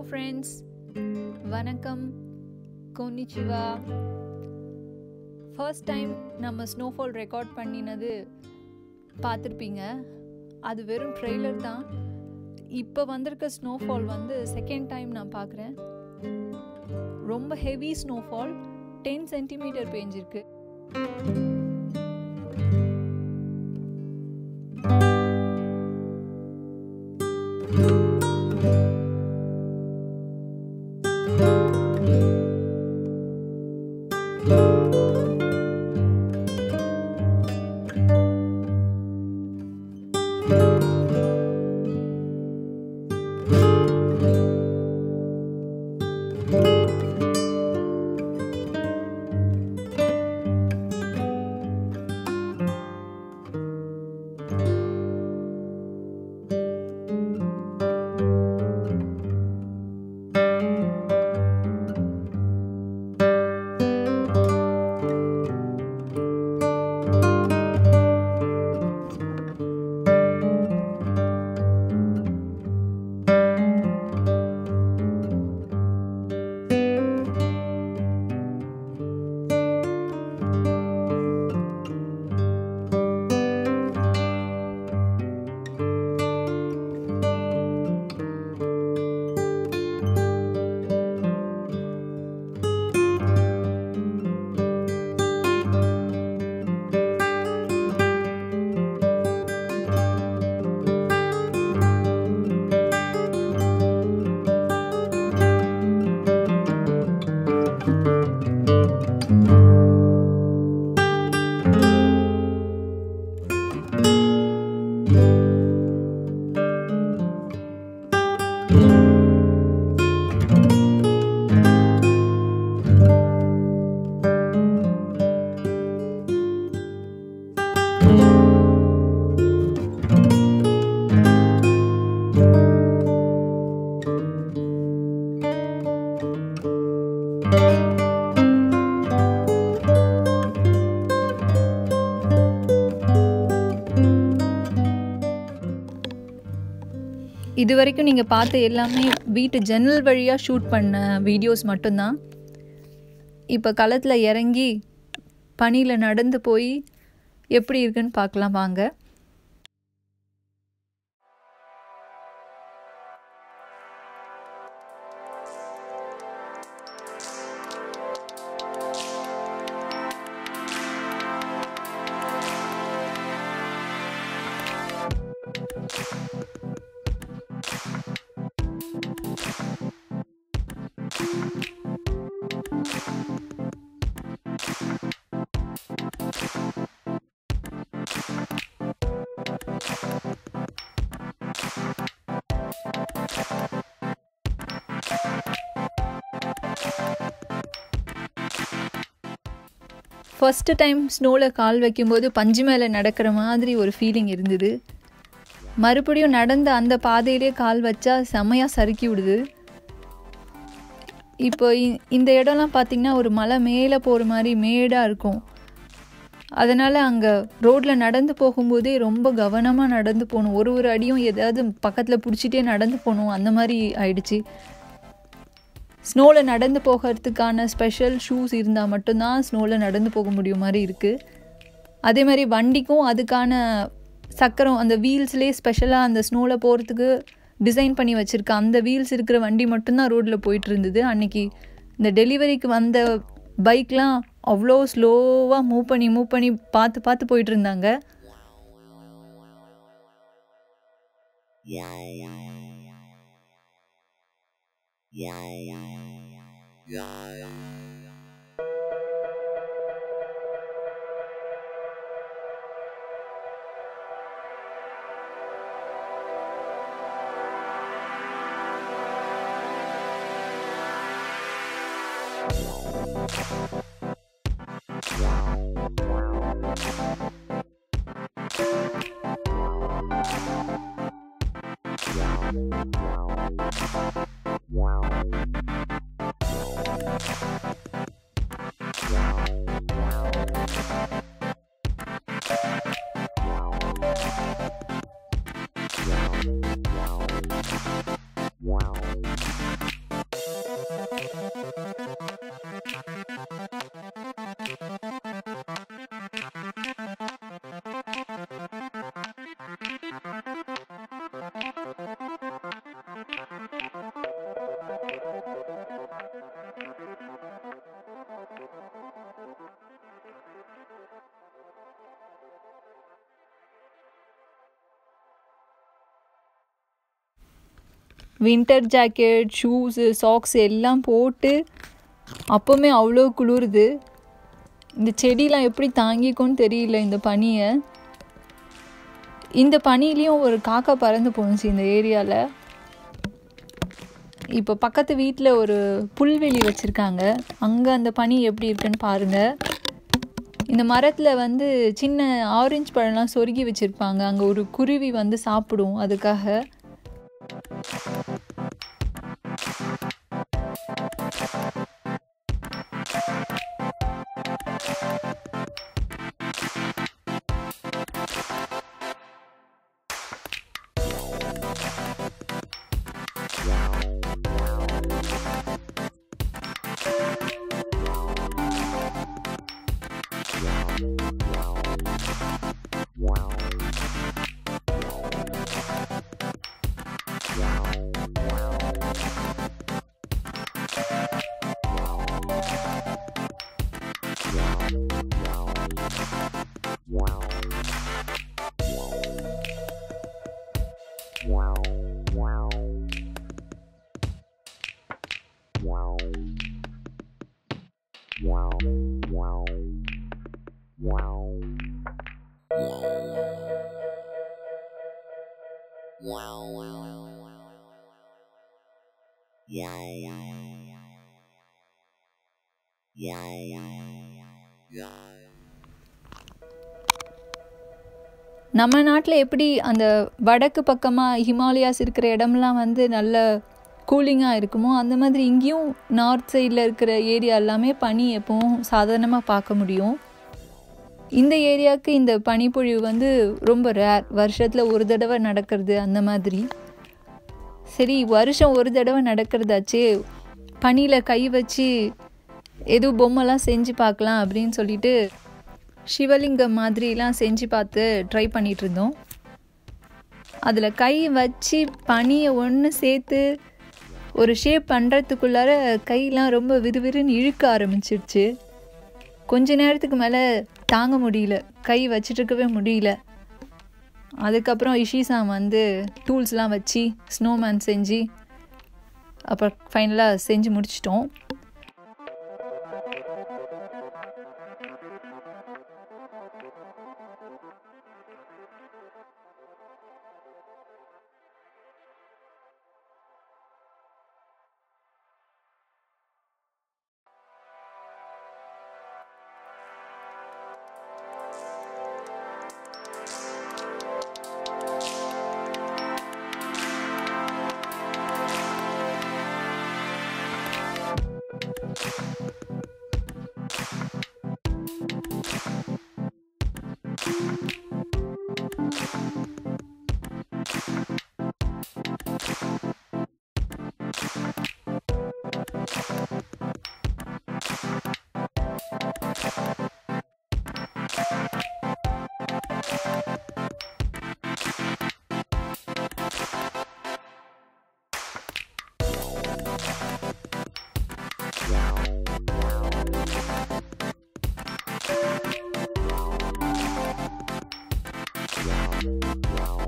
Friends வணக்கம் கொன்னிச்சிவா first time நம்ம ஸ்னோஃபால் ரெக்கார்ட் பண்ணினது பார்த்துருப்பீங்க அது வெறும் ட்ரெய்லர் தான் இப்போ வந்திருக்க ஸ்னோஃபால் வந்து செகண்ட் டைம் நான் பார்க்குறேன் ரொம்ப ஹெவி ஸ்னோஃபால் டென் சென்டிமீட்டர் பேஞ்சிருக்கு இது வரைக்கும் நீங்கள் பார்த்த எல்லாமே வீட்டு ஜன்னல் வழியாக ஷூட் பண்ண வீடியோஸ் மட்டும்தான் இப்போ களத்தில் இறங்கி பனியில் நடந்து போய் எப்படி இருக்குன்னு பார்க்கலாம் வாங்க ஃபஸ்ட்டு டைம் ஸ்னோவில் கால் வைக்கும்போது பஞ்சு மேலே நடக்கிற மாதிரி ஒரு ஃபீலிங் இருந்தது மறுபடியும் நடந்த அந்த பாதையிலே கால் வச்சா செம்மையாக சறுக்கி விடுது இப்போ இ- இந்த இடம்லாம் பார்த்திங்கன்னா ஒரு மலை மேலே போகிற மாதிரி மேடாக இருக்கும் அதனால் அங்கே ரோட்டில் நடந்து போகும்போதே ரொம்ப கவனமாக நடந்து போகணும் ஒரு ஒரு அடியும் ஏதாவது பக்கத்தில் பிடிச்சிட்டே நடந்து போகணும் அந்த மாதிரி ஆயிடுச்சு ஸ்னோவில் நடந்து போகிறதுக்கான ஸ்பெஷல் ஷூஸ் இருந்தால் மட்டும்தான் ஸ்னோவில் நடந்து போக முடியும் மாதிரி இருக்குது அதே மாதிரி வண்டிக்கும் அதுக்கான சக்கரம் அந்த வீல்ஸ்லேயே ஸ்பெஷலாக அந்த ஸ்னோவில் போகிறதுக்கு டிசைன் பண்ணி வச்சுருக்க அந்த வீல்ஸ் இருக்கிற வண்டி மட்டும்தான் ரோட்டில் போயிட்டு இருந்தது அன்னைக்கு இந்த டெலிவரிக்கு வந்த பைக்லாம் அவ்வளோ ஸ்லோவாக மூவ் பண்ணி மூவ் பண்ணி பார்த்து பார்த்து போயிட்டு இருந்தாங்க வின்டர் ஜாக்கெட் ஷூஸு சாக்ஸ் எல்லாம் போட்டு அப்போவுமே அவ்வளோ குளிருது இந்த செடிலாம் எப்படி தாங்கிக்கும்னு தெரியல இந்த பனியை இந்த பனிலையும் ஒரு காக்கா பறந்து போணுச்சு இந்த ஏரியாவில் இப்போ பக்கத்து வீட்டில் ஒரு புல்வெளி வச்சுருக்காங்க அங்கே அந்த பனி எப்படி இருக்குன்னு பாருங்கள் இந்த மரத்தில் வந்து சின்ன ஆரஞ்சு பழம்லாம் சொருகி வச்சுருப்பாங்க அங்கே ஒரு குருவி வந்து சாப்பிடும் அதுக்காக நம்ம நாட்டில் எப்படி அந்த வடக்கு பக்கமாக ஹிமாலயாஸ் இருக்கிற இடம்லாம் வந்து நல்ல கூலிங்காக இருக்குமோ அந்த மாதிரி இங்கேயும் நார்த் சைடில் இருக்கிற ஏரியா எல்லாமே பனி எப்பவும் சாதாரணமாக பார்க்க முடியும் இந்த ஏரியாவுக்கு இந்த பனிப்பொழிவு வந்து ரொம்ப ரேர் வருஷத்தில் ஒரு தடவை நடக்கிறது அந்த மாதிரி சரி வருஷம் ஒரு தடவை நடக்கிறதாச்சே பனியில் கை வச்சு எதுவும் பொம்மைலாம் செஞ்சு பார்க்கலாம் அப்படின்னு சொல்லிட்டு சிவலிங்கம் மாதிரிலாம் செஞ்சு பார்த்து ட்ரை பண்ணிகிட்டு இருந்தோம் அதில் கை வச்சு பனியை ஒன்று சேர்த்து ஒரு ஷேப் பண்ணுறதுக்குள்ளார கையெலாம் ரொம்ப விறுவிறுன்னு இழுக்க ஆரம்பிச்சிருச்சு கொஞ்ச நேரத்துக்கு மேலே தாங்க முடியல கை வச்சிட்டு இருக்கவே முடியல அதுக்கப்புறம் இஷிசாம் வந்து டூல்ஸ்லாம் வச்சு ஸ்னோமேன் செஞ்சு அப்புறம் ஃபைனலாக செஞ்சு முடிச்சிட்டோம் Wow.